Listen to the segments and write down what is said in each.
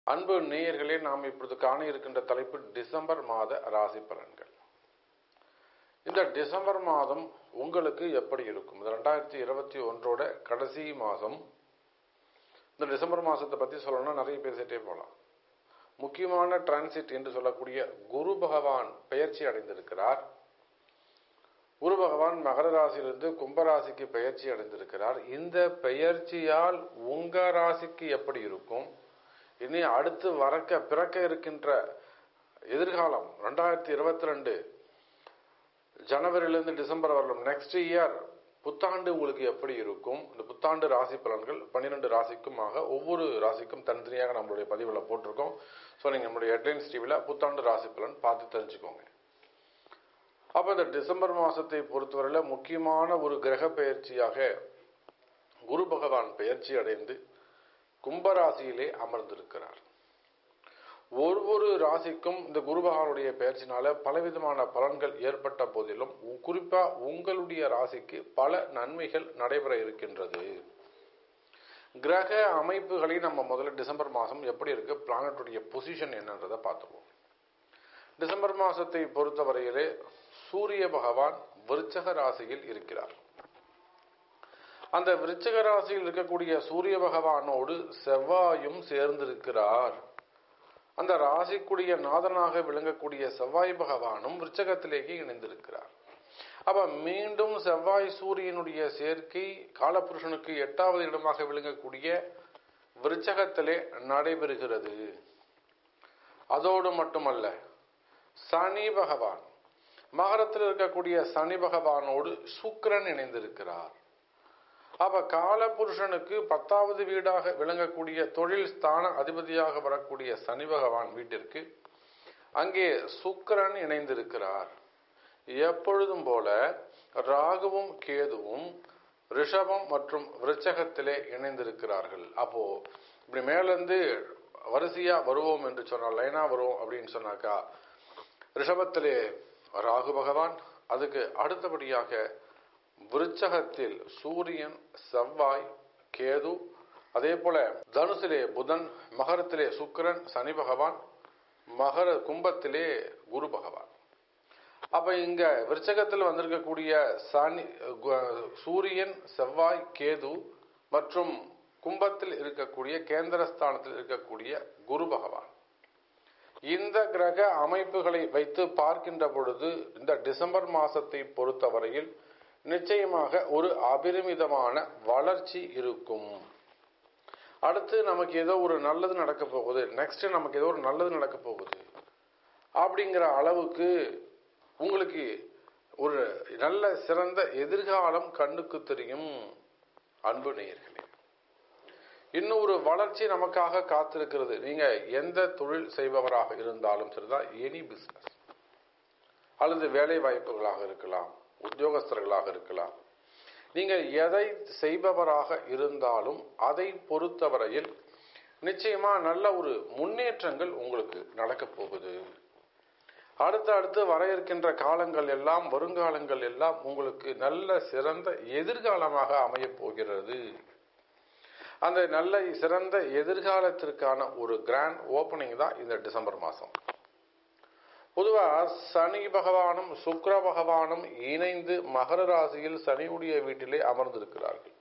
அன்பு நேயர்களே நாம் இப்பொழுது காண இருக்கின்ற தலைப்பு டிசம்பர் மாத ராசி பலன்கள் இந்த டிசம்பர் மாதம் உங்களுக்கு எப்படி இருக்கும் இது ரெண்டாயிரத்தி இருபத்தி ஒன்றோட கடைசி மாதம் இந்த டிசம்பர் மாதத்தை பற்றி சொல்லணும்னா நிறைய பேசிட்டே போகலாம் முக்கியமான டிரான்சிட் என்று சொல்லக்கூடிய குரு பகவான் பெயர்ச்சி அடைந்திருக்கிறார் குரு பகவான் மகர ராசியிலிருந்து கும்பராசிக்கு பெயர்ச்சி அடைந்திருக்கிறார் இந்த பெயர்ச்சியால் உங்க ராசிக்கு எப்படி இருக்கும் இனி அடுத்து வரக்க பிறக்க இருக்கின்ற எதிர்காலம் ரெண்டாயிரத்தி இருபத்தி ரெண்டு ஜனவரியிலிருந்து டிசம்பர் வரலும் நெக்ஸ்ட் இயர் புத்தாண்டு உங்களுக்கு எப்படி இருக்கும் இந்த புத்தாண்டு ராசி பலன்கள் பன்னிரெண்டு ராசிக்குமாக ஒவ்வொரு ராசிக்கும் தனித்தனியாக நம்மளுடைய பதிவில் போட்டிருக்கோம் ஸோ நீங்கள் நம்மளுடைய ஹெட்லைன்ஸ் டிவியில் புத்தாண்டு ராசி பலன் பார்த்து தெரிஞ்சுக்கோங்க அப்போ இந்த டிசம்பர் மாதத்தை பொறுத்தவரையில் முக்கியமான ஒரு கிரக பெயர்ச்சியாக குரு பகவான் பெயர்ச்சி அடைந்து கும்பராசியிலே அமர்ந்திருக்கிறார் ஒவ்வொரு ராசிக்கும் இந்த குரு பகவானுடைய பெயர்ச்சினால பலவிதமான பலன்கள் ஏற்பட்ட போதிலும் குறிப்பா உங்களுடைய ராசிக்கு பல நன்மைகள் நடைபெற இருக்கின்றது கிரக அமைப்புகளை நம்ம முதல்ல டிசம்பர் மாதம் எப்படி இருக்கு பிளானட்டுடைய பொசிஷன் என்னன்றதை பார்த்துருவோம் டிசம்பர் மாதத்தை பொறுத்தவரையிலே சூரிய பகவான் விருச்சக ராசியில் இருக்கிறார் அந்த விருச்சக ராசியில் இருக்கக்கூடிய சூரிய பகவானோடு செவ்வாயும் சேர்ந்திருக்கிறார் அந்த ராசிக்குரிய நாதனாக விளங்கக்கூடிய செவ்வாய் பகவானும் விருச்சகத்திலேயே இணைந்திருக்கிறார் அப்ப மீண்டும் செவ்வாய் சூரியனுடைய சேர்க்கை காலபுருஷனுக்கு எட்டாவது இடமாக விளங்கக்கூடிய விருச்சகத்திலே நடைபெறுகிறது அதோடு மட்டுமல்ல சனி பகவான் மகரத்தில் இருக்கக்கூடிய சனி பகவானோடு சுக்கிரன் இணைந்திருக்கிறார் அப்ப காலபுருஷனுக்கு பத்தாவது வீடாக விளங்கக்கூடிய தொழில் ஸ்தான அதிபதியாக வரக்கூடிய சனி பகவான் வீட்டிற்கு அங்கே சுக்கிரன் இணைந்திருக்கிறார் எப்பொழுதும் போல ராகுவும் கேதுவும் ரிஷபம் மற்றும் விருச்சகத்திலே இணைந்திருக்கிறார்கள் அப்போ இப்படி மேலிருந்து வரிசையா வருவோம் என்று சொன்னால் லைனா வருவோம் அப்படின்னு சொன்னாக்கா ரிஷபத்திலே ராகு பகவான் அதுக்கு அடுத்தபடியாக விருச்சகத்தில் சூரியன் செவ்வாய் கேது அதே போல தனுசிலே புதன் மகரத்திலே சுக்கிரன் சனி பகவான் மகர கும்பத்திலே குரு பகவான் அப்ப இங்க விருச்சகத்தில் வந்திருக்கக்கூடிய சனி சூரியன் செவ்வாய் கேது மற்றும் கும்பத்தில் இருக்கக்கூடிய கேந்திரஸ்தானத்தில் இருக்கக்கூடிய குரு பகவான் இந்த கிரக அமைப்புகளை வைத்து பார்க்கின்ற பொழுது இந்த டிசம்பர் மாசத்தை பொறுத்தவரையில் நிச்சயமாக ஒரு அபரிமிதமான வளர்ச்சி இருக்கும் அடுத்து நமக்கு ஏதோ ஒரு நல்லது நடக்க போகுது நெக்ஸ்ட் நமக்கு ஏதோ ஒரு நல்லது நடக்க போகுது அப்படிங்கிற அளவுக்கு உங்களுக்கு ஒரு நல்ல சிறந்த எதிர்காலம் கண்ணுக்கு தெரியும் அன்பு நேயர்களே இன்னும் ஒரு வளர்ச்சி நமக்காக காத்திருக்கிறது நீங்க எந்த தொழில் செய்பவராக இருந்தாலும் சரிதான் எனி பிசினஸ் அல்லது வேலை வாய்ப்புகளாக இருக்கலாம் உத்தியோகஸ்தர்களாக இருக்கலாம் நீங்கள் எதை செய்பவராக இருந்தாலும் அதை பொறுத்தவரையில் நிச்சயமா நல்ல ஒரு முன்னேற்றங்கள் உங்களுக்கு நடக்க போகுது அடுத்து அடுத்து வர இருக்கின்ற காலங்கள் எல்லாம் வருங்காலங்கள் எல்லாம் உங்களுக்கு நல்ல சிறந்த எதிர்காலமாக அமையப் போகிறது அந்த நல்ல சிறந்த எதிர்காலத்திற்கான ஒரு கிராண்ட் ஓப்பனிங் தான் இந்த டிசம்பர் மாதம் பொதுவா சனி பகவானும் சுக்கர பகவானும் இணைந்து மகர ராசியில் சனியுடைய வீட்டிலே அமர்ந்திருக்கிறார்கள்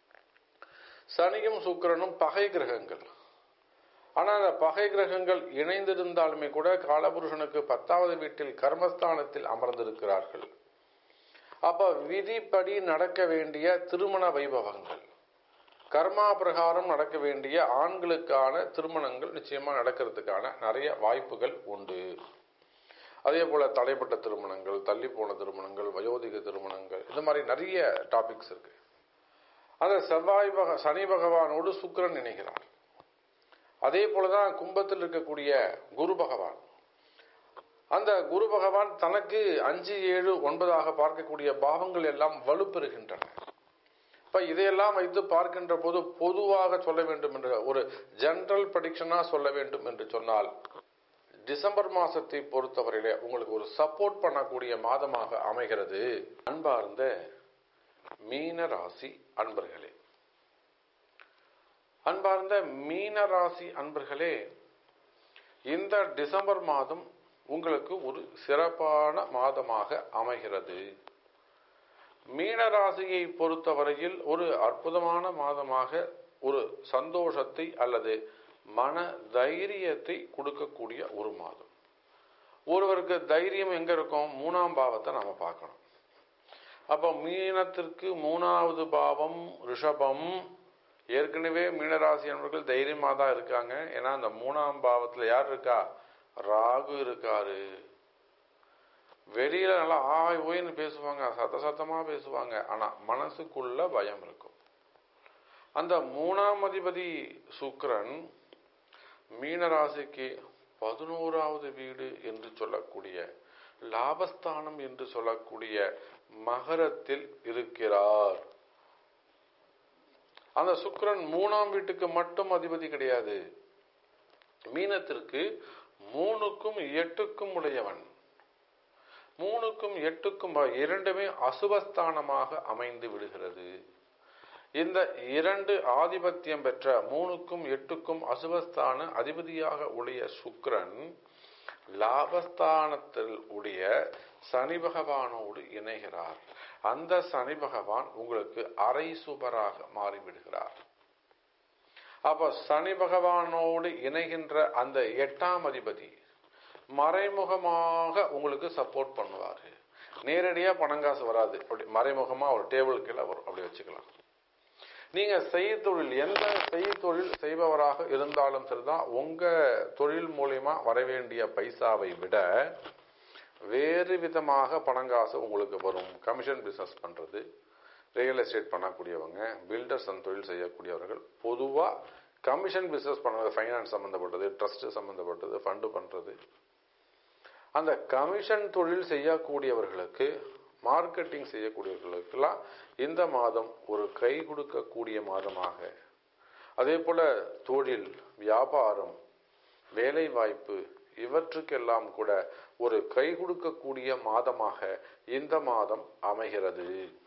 சனியும் சுக்கரனும் பகை கிரகங்கள் ஆனால் அந்த பகை கிரகங்கள் இணைந்திருந்தாலுமே கூட காலபுருஷனுக்கு பத்தாவது வீட்டில் கர்மஸ்தானத்தில் அமர்ந்திருக்கிறார்கள் அப்ப விதிப்படி நடக்க வேண்டிய திருமண வைபவங்கள் கர்மா பிரகாரம் நடக்க வேண்டிய ஆண்களுக்கான திருமணங்கள் நிச்சயமா நடக்கிறதுக்கான நிறைய வாய்ப்புகள் உண்டு அதே போல தடைப்பட்ட திருமணங்கள் தள்ளி போன திருமணங்கள் வயோதிக திருமணங்கள் இந்த மாதிரி நிறைய டாபிக்ஸ் இருக்கு அந்த செவ்வாய் பக சனி பகவானோடு சுக்கரன் இணைகிறார் அதே போலதான் கும்பத்தில் இருக்கக்கூடிய குரு பகவான் அந்த குரு பகவான் தனக்கு அஞ்சு ஏழு ஒன்பதாக பார்க்கக்கூடிய பாவங்கள் எல்லாம் வலுப்பெறுகின்றன இப்ப இதையெல்லாம் வைத்து பார்க்கின்ற போது பொதுவாக சொல்ல வேண்டும் என்ற ஒரு ஜெனரல் ப்ரடிக்ஷனா சொல்ல வேண்டும் என்று சொன்னால் டிசம்பர் மாசத்தை பொறுத்தவரையில உங்களுக்கு ஒரு சப்போர்ட் பண்ணக்கூடிய மாதமாக அமைகிறது அன்பார்ந்த மீன ராசி அன்பர்களே அன்பார்ந்த மீன ராசி அன்பர்களே இந்த டிசம்பர் மாதம் உங்களுக்கு ஒரு சிறப்பான மாதமாக அமைகிறது மீனராசியை பொறுத்தவரையில் ஒரு அற்புதமான மாதமாக ஒரு சந்தோஷத்தை அல்லது மன தைரியத்தை கொடுக்கக்கூடிய ஒரு மாதம் ஒருவருக்கு தைரியம் எங்க இருக்கும் மூணாம் பாவத்தை நாம பார்க்கணும் அப்ப மீனத்திற்கு மூணாவது பாவம் ரிஷபம் ஏற்கனவே மீனராசி என்பவர்கள் தைரியமா தான் இருக்காங்க ஏன்னா அந்த மூணாம் பாவத்துல யார் இருக்கா ராகு இருக்காரு வெளியில நல்லா ஆய் ஓய்னு பேசுவாங்க சத்த சத்தமா பேசுவாங்க ஆனா மனசுக்குள்ள பயம் இருக்கும் அந்த மூணாம் அதிபதி சுக்கிரன் மீனராசிக்கு பதினோராவது வீடு என்று சொல்லக்கூடிய லாபஸ்தானம் என்று சொல்லக்கூடிய மகரத்தில் இருக்கிறார் அந்த சுக்கிரன் மூணாம் வீட்டுக்கு மட்டும் அதிபதி கிடையாது மீனத்திற்கு மூணுக்கும் எட்டுக்கும் உடையவன் மூணுக்கும் எட்டுக்கும் இரண்டுமே அசுபஸ்தானமாக அமைந்து விடுகிறது இந்த இரண்டு ஆதிபத்தியம் பெற்ற மூணுக்கும் எட்டுக்கும் அசுபஸ்தான அதிபதியாக உடைய சுக்கிரன் லாபஸ்தானத்தில் உடைய சனி பகவானோடு இணைகிறார் அந்த சனி பகவான் உங்களுக்கு அரை சுபராக மாறிவிடுகிறார் அப்ப சனி பகவானோடு இணைகின்ற அந்த எட்டாம் அதிபதி மறைமுகமாக உங்களுக்கு சப்போர்ட் பண்ணுவாரு நேரடியா பணங்காசு வராது அப்படி மறைமுகமா ஒரு டேபிள் கீழே வரும் அப்படி வச்சுக்கலாம் நீங்க செய்தொழில் எந்த செய்தொழில் செய்பவராக இருந்தாலும் சரிதான் உங்க தொழில் மூலியமா வர வேண்டிய பைசாவை விட வேறு விதமாக பணங்காசு உங்களுக்கு வரும் கமிஷன் பிசினஸ் பண்றது ரியல் எஸ்டேட் பண்ணக்கூடியவங்க பில்டர்ஸ் அந்த தொழில் செய்யக்கூடியவர்கள் பொதுவா கமிஷன் பிசினஸ் பண்ணுறது ஃபைனான்ஸ் சம்பந்தப்பட்டது ட்ரஸ்ட் சம்பந்தப்பட்டது ஃபண்டு பண்றது அந்த கமிஷன் தொழில் செய்யக்கூடியவர்களுக்கு மார்க்கெட்டிங் செய்யக்கூடியவர்களுக்கெல்லாம் இந்த மாதம் ஒரு கை கொடுக்கக்கூடிய மாதமாக அதே போல தொழில் வியாபாரம் வேலை வாய்ப்பு இவற்றுக்கெல்லாம் கூட ஒரு கை கொடுக்கக்கூடிய மாதமாக இந்த மாதம் அமைகிறது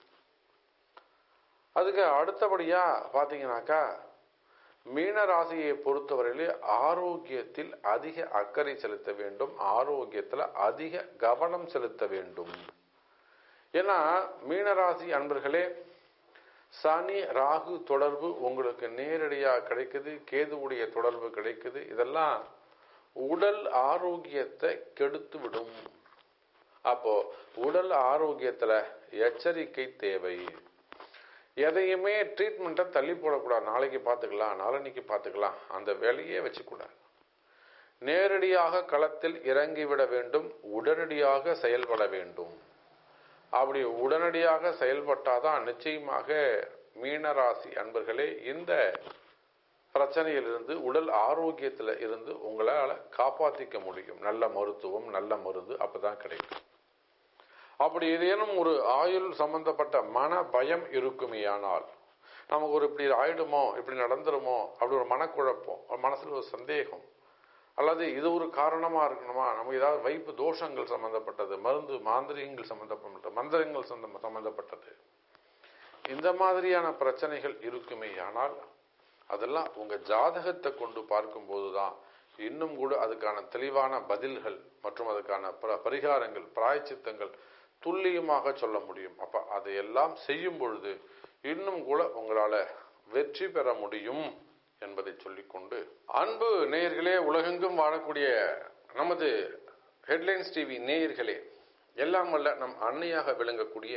அதுக்கு அடுத்தபடியா பாத்தீங்கன்னாக்கா மீன ராசியை பொறுத்தவரையிலே ஆரோக்கியத்தில் அதிக அக்கறை செலுத்த வேண்டும் ஆரோக்கியத்தில் அதிக கவனம் செலுத்த வேண்டும் ஏன்னா மீனராசி அன்பர்களே சனி ராகு தொடர்பு உங்களுக்கு நேரடியாக கிடைக்குது கேதுவுடைய தொடர்பு கிடைக்குது இதெல்லாம் உடல் ஆரோக்கியத்தை கெடுத்து விடும் அப்போ உடல் ஆரோக்கியத்துல எச்சரிக்கை தேவை எதையுமே ட்ரீட்மெண்ட்டை தள்ளி போடக்கூடாது நாளைக்கு பார்த்துக்கலாம் நாளன்னைக்கு பார்த்துக்கலாம் அந்த வேலையே வச்சுக்கூடாது நேரடியாக களத்தில் இறங்கிவிட வேண்டும் உடனடியாக செயல்பட வேண்டும் அப்படி உடனடியாக செயல்பட்டாதான் நிச்சயமாக மீனராசி அன்பர்களே இந்த பிரச்சனையிலிருந்து உடல் ஆரோக்கியத்தில் இருந்து உங்களால் காப்பாற்றிக்க முடியும் நல்ல மருத்துவம் நல்ல மருந்து அப்பதான் கிடைக்கும் அப்படி ஏதேனும் ஒரு ஆயுள் சம்பந்தப்பட்ட மன பயம் இருக்குமேயானால் நமக்கு ஒரு இப்படி ஆயிடுமோ இப்படி நடந்துருமோ அப்படி ஒரு மனக்குழப்பம் ஒரு மனசுல ஒரு சந்தேகம் அல்லது இது ஒரு காரணமா இருக்கணுமா நமக்கு ஏதாவது வைப்பு தோஷங்கள் சம்பந்தப்பட்டது மருந்து மாந்திரியங்கள் சம்பந்தப்பட்ட மந்திரங்கள் சம்பந்த- சம்பந்தப்பட்டது இந்த மாதிரியான பிரச்சனைகள் இருக்குமே ஆனால் அதெல்லாம் உங்க ஜாதகத்தை கொண்டு பார்க்கும்போது தான் இன்னும் கூட அதுக்கான தெளிவான பதில்கள் மற்றும் அதுக்கான ப- பரிகாரங்கள் பிராயச்சித்தங்கள் துல்லியமாக சொல்ல முடியும் அப்ப அதையெல்லாம் செய்யும் பொழுது இன்னும் கூட உங்களால வெற்றி பெற முடியும் என்பதை சொல்லிக்கொண்டு அன்பு நேயர்களே உலகெங்கும் வாழக்கூடிய நமது ஹெட்லைன்ஸ் டிவி நேயர்களே எல்லாம் வல்ல நம் அன்னையாக விளங்கக்கூடிய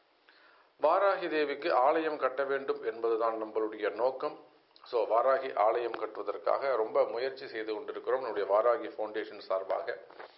வாராகி தேவிக்கு ஆலயம் கட்ட வேண்டும் என்பதுதான் நம்மளுடைய நோக்கம் ஸோ வாராகி ஆலயம் கட்டுவதற்காக ரொம்ப முயற்சி செய்து கொண்டிருக்கிறோம் நம்முடைய வாராகி ஃபவுண்டேஷன் சார்பாக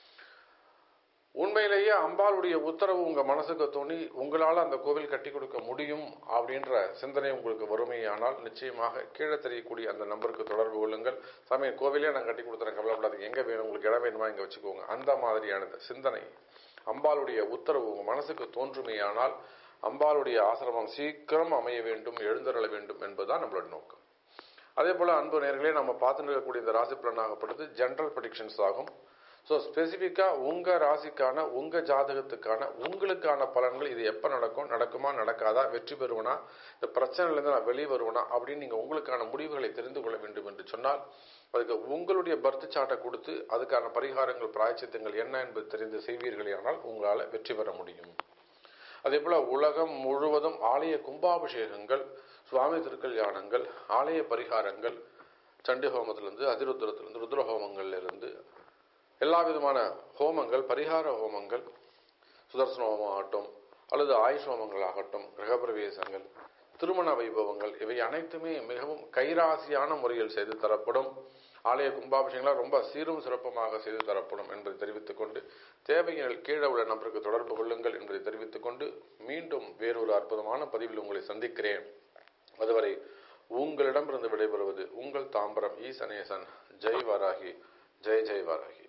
உண்மையிலேயே அம்பாளுடைய உத்தரவு உங்க மனசுக்கு தோணி உங்களால அந்த கோவில் கட்டி கொடுக்க முடியும் அப்படின்ற சிந்தனை உங்களுக்கு வறுமையானால் நிச்சயமாக கீழே தெரியக்கூடிய அந்த நம்பருக்கு தொடர்பு கொள்ளுங்கள் சாமி கோவிலே நான் கட்டி கொடுத்துறேன் கவலைப்படாதீங்க எங்க வேணும் உங்களுக்கு இடம் வேணுமா இங்க வச்சுக்கோங்க அந்த மாதிரியான சிந்தனை அம்பாளுடைய உத்தரவு உங்க மனசுக்கு தோன்றுமேயானால் அம்பாளுடைய ஆசிரமம் சீக்கிரம் அமைய வேண்டும் எழுந்தருள வேண்டும் என்பதுதான் நம்மளோட நோக்கம் அதே போல அன்பு நேர்களே நம்ம பார்த்துட்டு இருக்கக்கூடிய இந்த ராசி பலனாகப்படுது ஜென்ரல் ப்ரெடிக்ஷன்ஸ் ஆகும் ஸோ ஸ்பெசிஃபிக்காக உங்கள் ராசிக்கான உங்கள் ஜாதகத்துக்கான உங்களுக்கான பலன்கள் இது எப்போ நடக்கும் நடக்குமா நடக்காதா வெற்றி பெறுவனா இந்த பிரச்சனையிலேருந்து நான் வெளியே வருவனா அப்படின்னு நீங்கள் உங்களுக்கான முடிவுகளை தெரிந்து கொள்ள வேண்டும் என்று சொன்னால் அதுக்கு உங்களுடைய பர்த் சார்ட்டை கொடுத்து அதுக்கான பரிகாரங்கள் பிராய்ச்சித்தங்கள் என்ன என்பது தெரிந்து செய்வீர்களே ஆனால் உங்களால் வெற்றி பெற முடியும் அதே போல உலகம் முழுவதும் ஆலய கும்பாபிஷேகங்கள் சுவாமி திருக்கல்யாணங்கள் ஆலய பரிகாரங்கள் சண்டி ஹோமத்திலிருந்து அதிருத்ரத்திலிருந்து ருத்ர ஹோமங்கள்ல எல்லா விதமான ஹோமங்கள் பரிகார ஹோமங்கள் சுதர்சன ஹோமம் ஆகட்டும் அல்லது ஆயுஷ் ஹோமங்கள் ஆகட்டும் கிரகப்பிரவேசங்கள் திருமண வைபவங்கள் இவை அனைத்துமே மிகவும் கைராசியான முறையில் செய்து தரப்படும் ஆலய கும்பாபிஷேகங்களாக ரொம்ப சீரும் சிறப்புமாக செய்து தரப்படும் என்பதை தெரிவித்துக் கொண்டு தேவையில் கீழே உள்ள நபருக்கு தொடர்பு கொள்ளுங்கள் என்பதை தெரிவித்துக் கொண்டு மீண்டும் வேறொரு அற்புதமான பதிவில் உங்களை சந்திக்கிறேன் அதுவரை உங்களிடமிருந்து விடைபெறுவது உங்கள் தாம்பரம் ஈசனேசன் ஜெய் வாராகி ஜெய் ஜெய் வாராகி